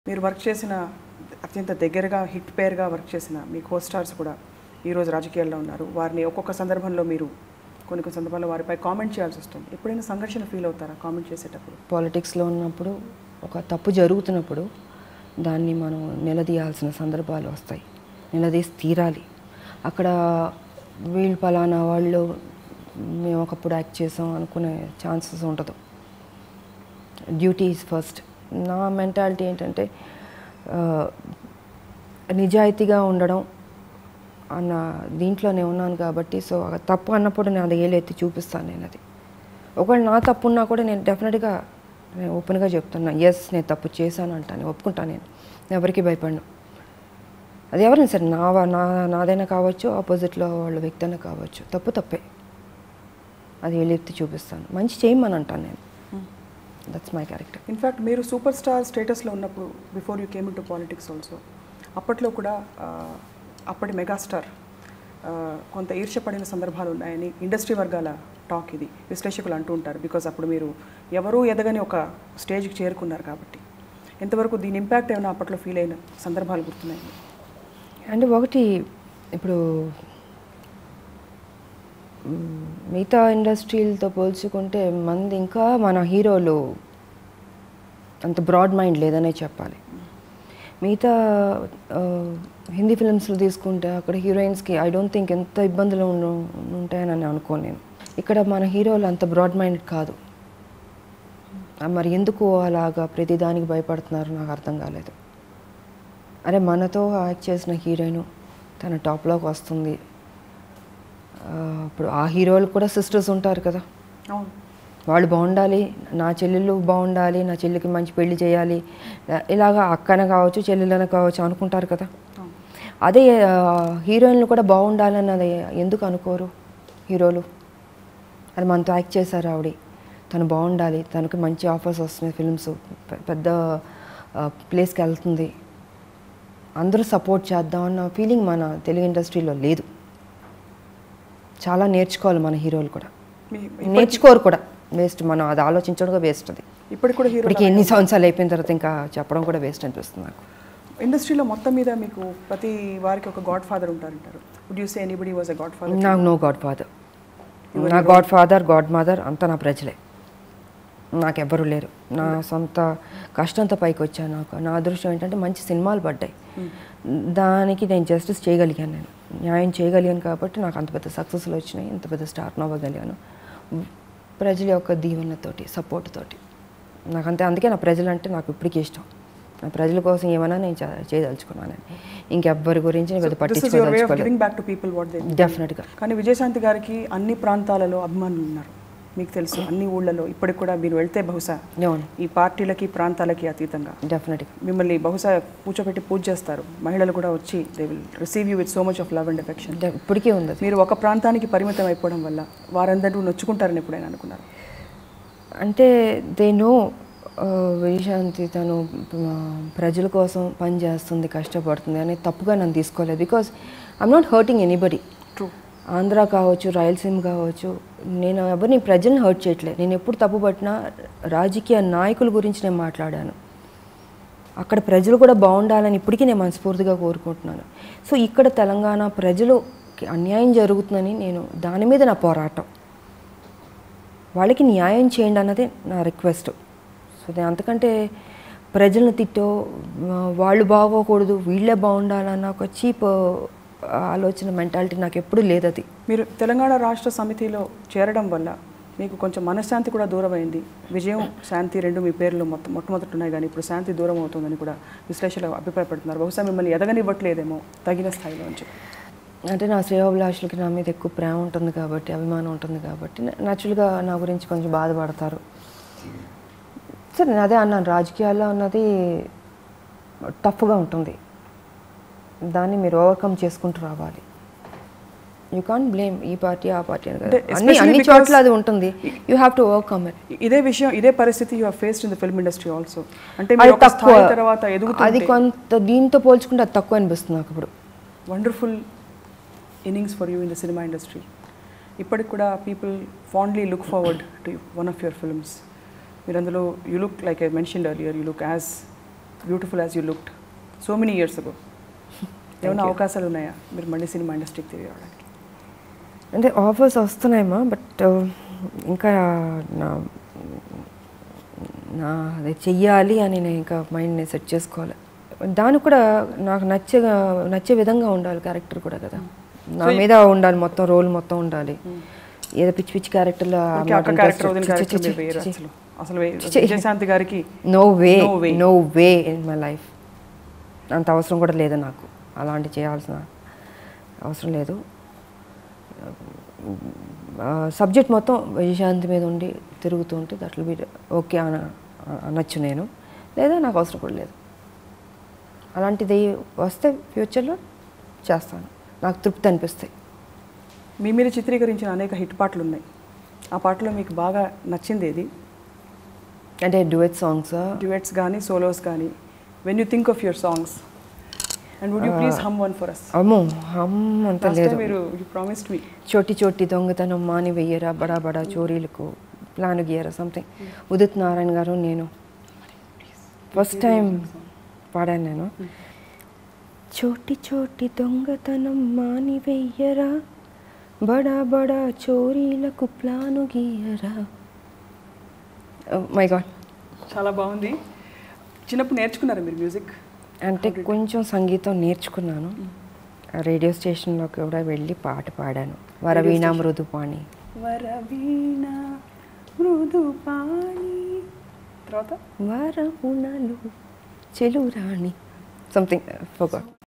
మీరు వర్క్ చేసిన అత్యంత దగ్గరగా హిట్ పేర్గా వర్క్ చేసిన మీ కో స్టార్స్ కూడా ఈరోజు రాజకీయాల్లో ఉన్నారు వారిని ఒక్కొక్క సందర్భంలో మీరు కొన్ని కొన్ని సందర్భాల్లో వారిపై కామెంట్ చేయాల్సి వస్తుంది ఎప్పుడైనా సంఘర్షణ ఫీల్ అవుతారా కామెంట్ చేసేటప్పుడు పాలిటిక్స్లో ఉన్నప్పుడు ఒక తప్పు జరుగుతున్నప్పుడు దాన్ని మనం నిలదీయాల్సిన సందర్భాలు వస్తాయి నిలదీసి తీరాలి అక్కడ వీళ్ళు పలానా వాళ్ళు మేము ఒకప్పుడు యాక్ట్ చేసాం అనుకునే ఛాన్సెస్ ఉండదు డ్యూటీ ఈజ్ ఫస్ట్ నా మెంటాలిటీ ఏంటంటే ఆ, నిజాయితీగా ఉండడం అన్న దీంట్లోనే ఉన్నాను కాబట్టి సో ఆ తప్పు అన్నప్పుడు నేను అది ఏలెత్తి చూపిస్తాను నేను అది ఒకవేళ నా తప్పు ఉన్నా కూడా నేను డెఫినెట్గా నేను ఓపెన్గా చెప్తున్నా ఎస్ నేను తప్పు చేశాను అంటాను ఒప్పుకుంటాను నేను నేను ఎవరికి భయపడను అది ఎవరైనా సరే నా వా- నా నాదైనా కావచ్చు ఆపోజిట్లో వాళ్ళ వ్యక్తి అయినా కావచ్చు తప్పు తప్పే అది వెళ్ళెత్తి చూపిస్తాను మంచి చేయమని అంటాను నేను దట్స్ మై క్యారెక్టర్ ఇన్ఫ్యాక్ట్ మీరు సూపర్ స్టార్ స్టేటస్లో ఉన్నప్పుడు before you came to politics also అప్పట్లో కూడా ఆ, అప్పటి మెగాస్టార్ ఆ, కొంత ఈర్ష్యపడిన సందర్భాలు ఉన్నాయని ఇండస్ట్రీ వర్గాల టాక్ ఇది విశ్లేషకులు అంటూ ఉంటారు బికాజ్ అప్పుడు మీరు ఎవరూ ఎదగని ఒక స్టేజ్కి చేరుకున్నారు కాబట్టి ఎంతవరకు దీని ఇంపాక్ట్ ఏమైనా అప్పట్లో ఫీల్ అయిన సందర్భాలు గుర్తున్నాయి అంటే ఒకటి ఇప్పుడు మ్, మిగతా ఇండస్ట్రీలతో పోల్చుకుంటే మంది ఇంకా మన హీరోలు అంత బ్రాడ్ మైండ్ లేదనే చెప్పాలి మిగతా ఆ, హిందీ ఫిల్మ్స్లో తీసుకుంటే అక్కడ హీరోయిన్స్కి ఐ డోంట్ థింక్ ఎంత ఇబ్బందులు ఉండు- ఉంటాయని నేను అనుకోను నేను ఇక్కడ మన హీరోలు అంత బ్రాడ్ మైండ్ కాదు ఆ, మరి ఎందుకు అలాగా ప్రతిదానికి భయపడుతున్నారు నాకు అర్థం కాలేదు అరే మనతో యాక్ట్ చేసిన హీరోయిన్ తన టాప్లోకి వస్తుంది ఆ, ఇప్పుడు ఆ హీరోలు కూడా సిస్టర్స్ ఉంటారు కదా అవును వాళ్ళు బాగుండాలి నా చెల్లెళ్ళు బాగుండాలి నా చెల్లికి మంచి పెళ్లి చేయాలి ఇలాగా అక్కన కావచ్చు చెల్లెలన కావచ్చు అనుకుంటారు కదా అవును అదే ఆ, హీరోయిన్లు కూడా బాగుండాలని అది ఎందుకు అనుకోరు హీరోలు అది మనతో యాక్ట్ చేశారు ఆవిడ తను బాగుండాలి తనకి మంచి ఆఫర్స్ వస్తున్నాయి ఫిల్మ్స్ పెద్ద ఆ, ప్లేస్కి వెళ్తుంది అందరూ సపోర్ట్ చేద్దాం అన్న ఫీలింగ్ మన తెలుగు ఇండస్ట్రీలో లేదు చాలా నేర్చుకోవాలి మన హీరోలు కూడా మీ నేర్చుకోరు కూడా వేస్ట్ మనం అది ఆలోచించడం కూడా వేస్ట్ అది ఇప్పటికి కూడా హీరో ఇప్పటికి ఎన్ని సంవత్సరాలు అయిపోయిన తర్వాత ఇంకా చెప్పడం కూడా వేస్ట్ అనిపిస్తుంది నాకు ఇండస్ట్రీలో మొత్తం మీద మీకు ప్రతి వారికి ఒక గాడ్ ఫాదర్ ఉంటారంటారు would you say anybody was a god father నాకు నో గాడ్ ఫాదర్ నా గాడ్ ఫాదర్ గాడ్ మదర్ అంతా నా ప్రజలే నాకెవ్వరూ లేరు నా సొంత కష్టంతో పైకి వచ్చాను నాకు నా అదృష్టం ఏంటంటే మంచి సినిమాలు పడ్డాయి దానికి నేను జస్టిస్ చేయగలిగాను నేను న్యాయం చేయగలిగాను కాబట్టి నాకు అంత పెద్ద సక్సెస్లు వచ్చినాయి ఇంత పెద్ద స్టార్ అవ్వగలిగాను ప్రజల యొక్క దీవెనతోటి సపోర్ట్ తోటి నాకంతే అందుకే నా ప్రజలంటే నాకు ఇప్పటికీ ఇష్టం నా ప్రజల కోసం ఏమైనా నేను చే- చేయదలుచుకున్నాను ఇంకెవ్వరి గురించి నేను పెద్ద this is your way of పట్టించుకోదలుచుకోలేదు giving back to people what they డెఫినెట్గా కానీ విజయశాంతి గారికి అన్ని ప్రాంతాలలో అభిమానులు ఉన్నారు మీకు తెలుసు అన్ని ఊళ్ళలో ఇప్పటికి కూడా మీరు వెళ్తే బహుశా అవును ఈ పార్టీలకి ప్రాంతాలకి అతీతంగా డెఫినెట్గా మిమ్మల్ని బహుశా కూర్చోబెట్టి పూజ చేస్తారు మహిళలు కూడా వచ్చి they will receive you with so much of love and affection డె- ఇప్పటికీ ఉంది అది. మీరు ఒక ప్రాంతానికి పరిమితం అయిపోవడం వల్ల వారందరూ నొచ్చుకుంటారని ఎప్పుడైనా అనుకున్నారు అంటే దే నో విజయశాంతి తను ఆ, ప్రజల కోసం పని చేస్తుంది కష్టపడుతుంది అని తప్పుగా నన్ను తీసుకోలేదు because I'm not hurting anybody true Andhra కావచ్చు రాయలసీమ కావచ్చు నేను ఎవరిని ప్రజల్ని హర్ట్ చేయట్లేదు నేను ఎప్పుడు తప్పు పట్టినా రాజకీయ నాయకుల గురించి నేను మాట్లాడాను అక్కడ ప్రజలు కూడా బాగుండాలని ఇప్పటికీ నేను మనస్ఫూర్తిగా కోరుకుంటున్నాను సో ఇక్కడ తెలంగాణ ప్రజలుకి అన్యాయం జరుగుతుందని నేను దాని మీద నా పోరాటం వాళ్ళకి న్యాయం చేయండి అన్నదే నా రిక్వెస్ట్ సో నేను అంతకంటే ప్రజలను తిట్టో ఆ, వాళ్ళు బాగోకూడదు వీళ్ళే బాగుండాలన్న ఒక చీప్ ఆలోచన మెంటాలిటీ నాకు ఎప్పుడూ లేదు అది మీరు తెలంగాణ రాష్ట్ర సమితిలో చేరడం వల్ల మీకు కొంచెం మనశ్శాంతి కూడా దూరం అయింది విజయం శాంతి రెండు మీ పేర్లు మొత్తం మొట్టమొదటి ఉన్నాయి కానీ ఇప్పుడు శాంతి దూరం అవుతుందని కూడా విశ్లేషకులు అభిప్రాయపడుతున్నారు బహుశా మిమ్మల్ని ఎదగనివ్వట్లేదేమో తగిన స్థాయిలో అని చెప్పి అంటే నా శ్రేయోభిలాషులకి నా మీద ఎక్కువ ప్రేమ ఉంటుంది కాబట్టి అభిమానం ఉంటుంది కాబట్టి న్యాచురల్గా నా గురించి కొంచెం బాధపడతారు సరే నేను అదే అన్నాను రాజకీయాల్లో అన్నది టఫ్గా ఉంటుంది దాన్ని మీరు ఓవర్కమ్ చేసుకుంటూ రావాలి యూ కాంట్ బ్లేమ్ ఈ పార్టీ ఆ పార్టీ అని కాదు. అంటే అన్ని especially అన్ని because- చోట్ల అది ఉంటుంది you have to overcome it ఇదే విషయం ఇదే పరిస్థితి you faced in the film industry also అంటే అది మీరు ఒక తక్కువ స్థాయి తర్వాత అది ఎదుగుతుంటే కొంత దీంతో పోల్చుకుంటే అది తక్కువ అనిపిస్తుంది నాకు ఇప్పుడు wonderful innings for you in the cinema industry ఇప్పటికి కూడా people fondly look forward to one of your films మీరు అందులో you look like I mention earlier you look as beautiful as you looked so many years ago ఏమైనా అవకాశాలు ఉన్నాయా మీరు మళ్ళీ cinema ఇండస్ట్రీకి తిరిగి రావడానికి అంటే ఆఫర్స్ వస్తున్నాయమ్మా బట్ ఇంకా నా నా అది చెయ్యాలి అని నేను ఇంకా మైండ్ని సెట్ చేసుకోవాలి దానికి కూడా నాకు నచ్చే నచ్చే విధంగా ఉండాలి క్యారెక్టర్ కూడా కదా నా మీద ఉండాలి మొత్తం రోల్ మొత్తం ఉండాలి ఏదో పిచ్చి పిచ్చి క్యారెక్టర్లో ఓకే, అక్క క్యారెక్టర్ వదిన క్యారెక్టర్ మీరు వేయరు అసలు అసలు వే- విజయశాంతి గారికి no way No way. No way in my life అంత అవసరం కూడా లేదు నాకు అలాంటి చేయాల్సిన అవసరం లేదు సబ్జెక్ట్ మొత్తం విజయశాంతి మీద ఉండి తిరుగుతూ ఉంటే దట్లు బి ఓకే అన అనొచ్చు నేను లేదా నాకు అవసరం కూడా లేదు అలాంటిది వస్తే ఫ్యూచర్లో చేస్తాను నాకు తృప్తి అనిపిస్తాయి మీ మీద చిత్రీకరించిన అనేక హిట్ పాటలు ఉన్నాయి ఆ పాటలో మీకు బాగా నచ్చింది ఏది అంటే డ్యూయట్ సాంగ్స్ డ్యూయట్స్ కానీ సోలోస్ కానీ when you think of your songs and would you please hum one for us అమ్మో హమ్ అంత లాస్ట్ లేదు మీరు యూ ప్రామిస్డ్ మీ చోటి చోటి దొంగతనం మాని వెయ్యరా బడా బడా చోరీలకు ప్లాన్ గీయరా సంథింగ్ ఉదిత్ నారాయణ గారు నేను ఫస్ట్ టైం పాడాను నేను చోటి చోటి దొంగతనం మాని వెయ్యరా బడా బడా చోరీలకు ప్లాను గీయరా మై గాడ్ చాలా బాగుంది చిన్నప్పుడు నేర్చుకున్నారా మీరు మ్యూజిక్ అంటే కొంచెం సంగీతం నేర్చుకున్నాను రేడియో స్టేషన్లో కూడా వెళ్ళి పాట పాడాను వరవీణ మృదుపాణి వరవీణ మృదుపాణి తర్వాత వరమునలు చెలురాణి సంథింగ్ ఫోగా